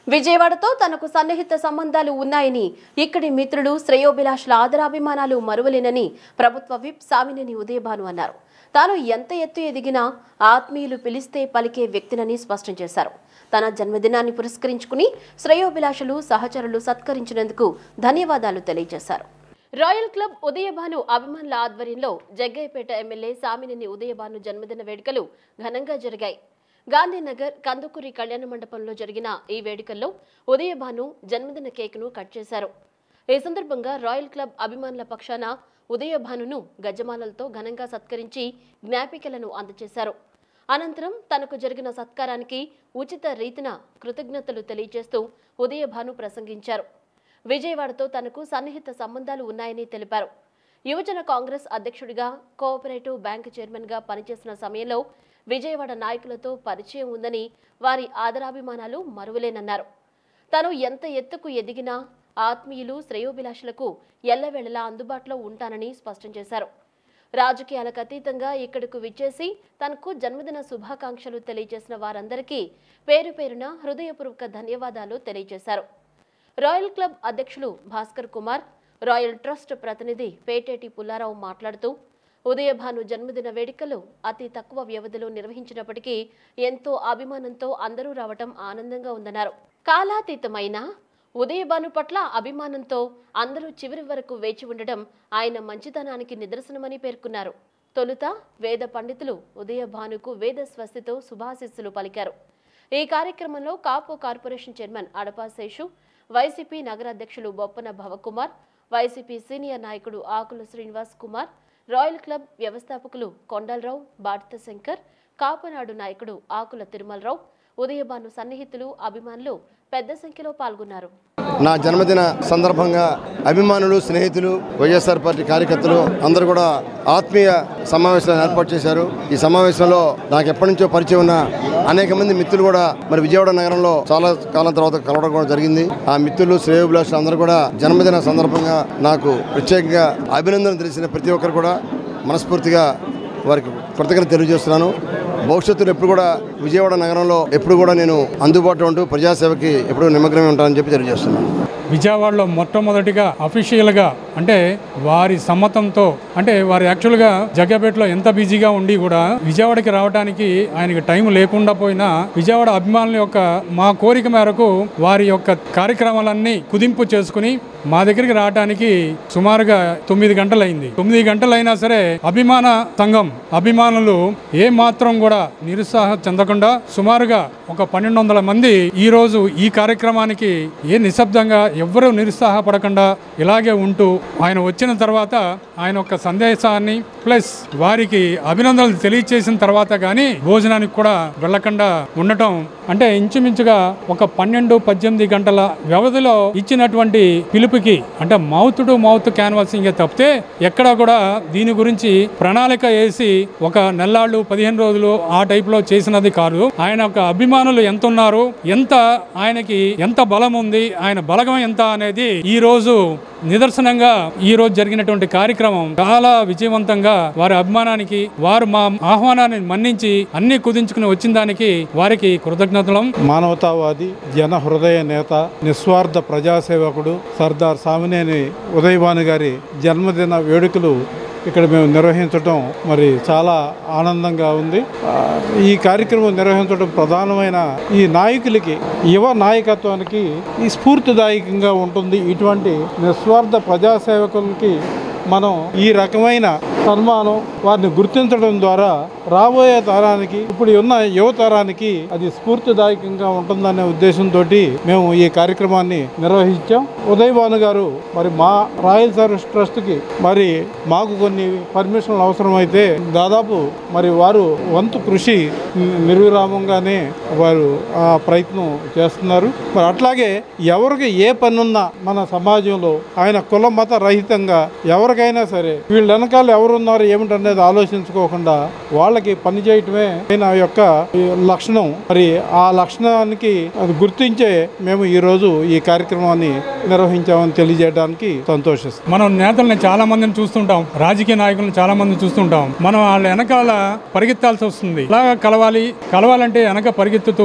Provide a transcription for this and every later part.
విజయవాడతో తనకు సన్నిహిత సంబంధాలు ఉన్నాయని ఇక్కడి మిత్రులు శ్రేయోభిలాషుల ఆదరాభిమానాలు మరువలేనని ప్రభుత్వ విప్ సామినేని ఉదయభాను అన్నారు తాను ఎంత ఎత్తు ఎదిగినా ఆత్మీయులు పిలిస్తే పలికే వ్యక్తినని స్పష్టం చేశారు తన జన్మదినాన్ని పురస్కరించుకుని శ్రేయోభిలాషులు సహచరులు సత్కరించినందుకు ధన్యవాదాలు తెలియజేశారు రాయల్ క్లబ్ ఉదయభాను అభిమానుల ఆధ్వర్యంలో జగ్గయ్యపేట ఎమ్మెల్యే సామినేని ఉదయభాను జన్మదిన వేడుకలు ఘనంగా జరిగాయి గాంధీనగర్ కందుకూరి కళ్యాణ మండపంలో జరిగిన ఈ వేడుకల్లో ఉదయభాను జన్మదిన కేకును కట్ చేశారు ఈ సందర్భంగా రాయల్ క్లబ్ అభిమానుల పక్షాన ఉదయభానును గజమాలలతో ఘనంగా సత్కరించి జ్ఞాపికలను అందజేశారు అనంతరం తనకు జరిగిన సత్కారానికి ఉచిత రీతిన కృతజ్ఞతలు తెలియజేస్తూ ఉదయభాను ప్రసంగించారు విజయవాడతో తనకు సన్నిహిత సంబంధాలు ఉన్నాయని తెలిపారు యువజన కాంగ్రెస్ అధ్యక్షుడిగా కోఆపరేటివ్ బ్యాంక్ చైర్మన్గా పనిచేసిన సమయంలో విజయవాడ నాయకులతో పరిచయం ఉందని వారి ఆదరాభిమానాలు మరువలేనన్నారు తాను ఎంత ఎత్తుకు ఎదిగినా ఆత్మీయులు శ్రేయోభిలాషులకు ఎల్లవేళలా అందుబాటులో ఉంటానని స్పష్టం చేశారు రాజకీయాలకు అతీతంగా ఇక్కడకు విచ్చేసి తనకు జన్మదిన శుభాకాంక్షలు తెలియజేసిన వారందరికీ పేరు పేరున హృదయపూర్వక ధన్యవాదాలు తెలియజేశారు రాయల్ క్లబ్ అధ్యక్షులు భాస్కర్ కుమార్ రాయల్ ట్రస్ట్ ప్రతినిధి పేటేటి పుల్లారావు మాట్లాడుతూ ఉదయభాను జన్మదిన వేడుకలు అతి తక్కువ వ్యవధిలో నిర్వహించినప్పటికీ ఎంతో అభిమానంతో అందరూ రావటం ఆనందంగా ఉందన్నారు కాలాతీతమైన ఉదయభాను పట్ల అభిమానంతో అందరూ చివరి వరకు వేచి ఉండడం ఆయన మంచితనానికి నిదర్శనమని పేర్కొన్నారు తొలుత వేద పండితులు ఉదయభానుకు వేద స్వస్తితో శుభాశిస్సులు పలికారు ఈ కార్యక్రమంలో కాపు కార్పొరేషన్ చైర్మన్ అడపా శేషు వైసీపీ నగరాధ్యక్షులు బొప్పన భవకుమార్ వైసీపీ సీనియర్ నాయకుడు ఆకుల శ్రీనివాస్ కుమార్ రాయల్ క్లబ్ వ్యవస్థాపకులు కొండలరావు బాడిత శంకర్ కాపనాడు నాయకుడు ఆకుల తిరుమలరావు ఉదయభాను సన్నిహితులు అభిమానులు పెద్ద సంఖ్యలో పాల్గొన్నారు నా జన్మదిన సందర్భంగా అభిమానులు స్నేహితులు వైఎస్ఆర్ పార్టీ కార్యకర్తలు అందరూ కూడా ఆత్మీయ సమావేశాలను ఏర్పాటు చేశారు ఈ సమావేశంలో నాకు ఎప్పటి నుంచో పరిచయం ఉన్న అనేక మంది మిత్రులు కూడా మరి విజయవాడ నగరంలో చాలా కాలం తర్వాత కలవడం కూడా జరిగింది ఆ మిత్రులు శ్రేయోభిలాషులు అందరూ కూడా జన్మదిన సందర్భంగా నాకు ప్రత్యేకంగా అభినందన తెలిసిన ప్రతి ఒక్కరు కూడా మనస్ఫూర్తిగా వారికి కృతజ్ఞత తెలియజేస్తున్నాను భవిష్యత్తులో ఎప్పుడు కూడా విజయవాడ నగరంలో ఎప్పుడు కూడా నేను అందుబాటులో ఉంటూ ప్రజాసేవకి ఎప్పుడు నిమగ్నమై ఉంటానని చెప్పి తెలియజేస్తున్నాను విజయవాడలో మొట్టమొదటిగా అఫీషియల్గా అంటే వారి సమ్మతంతో అంటే వారు యాక్చువల్గా జగ్గపేటలో ఎంత బిజీగా ఉండి కూడా విజయవాడకి రావడానికి ఆయనకి టైం లేకుండా పోయినా విజయవాడ అభిమానుల యొక్క మా కోరిక మేరకు వారి యొక్క కార్యక్రమాలన్నీ కుదింపు చేసుకుని మా దగ్గరికి రావడానికి సుమారుగా తొమ్మిది గంటలైంది తొమ్మిది గంటలైనా సరే అభిమాన సంఘం అభిమానులు ఏ మాత్రం కూడా నిరుత్సాహం చెందకుండా సుమారుగా ఒక పన్నెండు వందల మంది ఈ రోజు ఈ కార్యక్రమానికి ఏ నిశ్శబ్దంగా ఎవ్వరూ నిరుత్సాహపడకుండా ఇలాగే ఉంటూ ఆయన వచ్చిన తర్వాత ఆయన యొక్క సందేశాన్ని ప్లస్ వారికి అభినందనలు తెలియచేసిన తర్వాత కానీ భోజనానికి కూడా వెళ్ళకుండా ఉండటం అంటే ఇంచుమించుగా ఒక పన్నెండు పద్దెనిమిది గంటల వ్యవధిలో ఇచ్చినటువంటి పిలుపుకి అంటే మౌత్ టు మౌత్ క్యాన్వాసింగ్ తప్పితే ఎక్కడ కూడా దీని గురించి ప్రణాళిక వేసి ఒక నెల్లాళ్ళు పదిహేను రోజులు ఆ టైప్ లో చేసినది కాదు ఆయన యొక్క అభిమానులు ఎంత ఉన్నారు ఎంత ఆయనకి ఎంత బలం ఉంది ఆయన బలగం ఎంత అనేది ఈ రోజు నిదర్శనంగా ఈ రోజు జరిగినటువంటి కార్యక్రమం చాలా విజయవంతంగా వారి అభిమానానికి వారు మా ఆహ్వానాన్ని మన్నించి అన్ని కుదించుకుని వచ్చిన దానికి వారికి కృతజ్ఞతలం మానవతావాది జన హృదయ నేత నిస్వార్థ ప్రజాసేవకుడు సర్దార్ సామినేని ఉదయభాను గారి జన్మదిన వేడుకలు ఇక్కడ మేము నిర్వహించడం మరి చాలా ఆనందంగా ఉంది ఆ, ఈ కార్యక్రమం నిర్వహించడం ప్రధానమైన ఈ నాయకులకి యువ నాయకత్వానికి ఈ స్ఫూర్తిదాయకంగా ఉంటుంది ఇటువంటి నిస్వార్థ ప్రజాసేవకులకి మనం ఈ రకమైన సన్మానం వారిని గుర్తించడం ద్వారా రాబోయే తరానికి ఇప్పుడు ఉన్న యువ తరానికి అది స్ఫూర్తిదాయకంగా ఉంటుందనే ఉద్దేశంతో మేము ఈ కార్యక్రమాన్ని నిర్వహించాం ఉదయ్ భాను గారు మరి మా రాయల్ సర్వీస్ ట్రస్ట్కి మరి మాకు కొన్ని పర్మిషన్లు అవసరమైతే దాదాపు మరి వారు వంతు కృషి నిర్విరామంగానే వారు ఆ ప్రయత్నం చేస్తున్నారు మరి అట్లాగే ఎవరికి ఏ పనున్నా మన సమాజంలో ఆయన కుల మత రహితంగా ఎవరికైనా సరే వీళ్ళ వెనకాల ఎవరున్నారు ఏమిటనేది ఆలోచించుకోకుండా వాళ్ళకి పని చేయటమే ఆయన యొక్క ఈ లక్షణం మరి ఆ లక్షణానికి అది గుర్తించే మేము ఈ రోజు ఈ కార్యక్రమాన్ని నిర్వహించామని తెలియజేయడానికి సంతోషిస్తాం మనం నేతల్ని చాలా మందిని చూస్తుంటాం రాజకీయ నాయకులను చాలా మందిని చూస్తుంటాం మనం వాళ్ళ వెనకాల పరిగెత్తాల్సి వస్తుంది ఇలా కలవాలి కలవాలంటే వెనక పరిగెత్తుతూ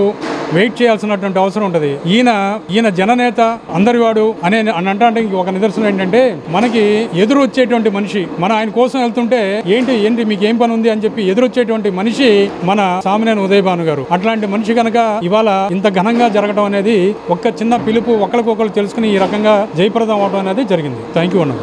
వెయిట్ చేయాల్సినటువంటి అవసరం ఉంటుంది ఈయన ఈయన జననేత అందరి వాడు అనే అని అంటే ఒక నిదర్శనం ఏంటంటే మనకి ఎదురు వచ్చేటువంటి మనిషి మన ఆయన కోసం వెళ్తుంటే ఏంటి ఏంటి మీకు ఏం పని ఉంది అని చెప్పి ఎదురొచ్చేటువంటి మనిషి మన సామినేని ఉదయభాను గారు అట్లాంటి మనిషి కనుక ఇవాళ ఇంత ఘనంగా జరగడం అనేది ఒక్క చిన్న పిలుపు ఒకరికొకరు తెలుసుకుని ఈ రకంగా జయప్రదం అవడం అనేది జరిగింది థ్యాంక్ యూ అన్న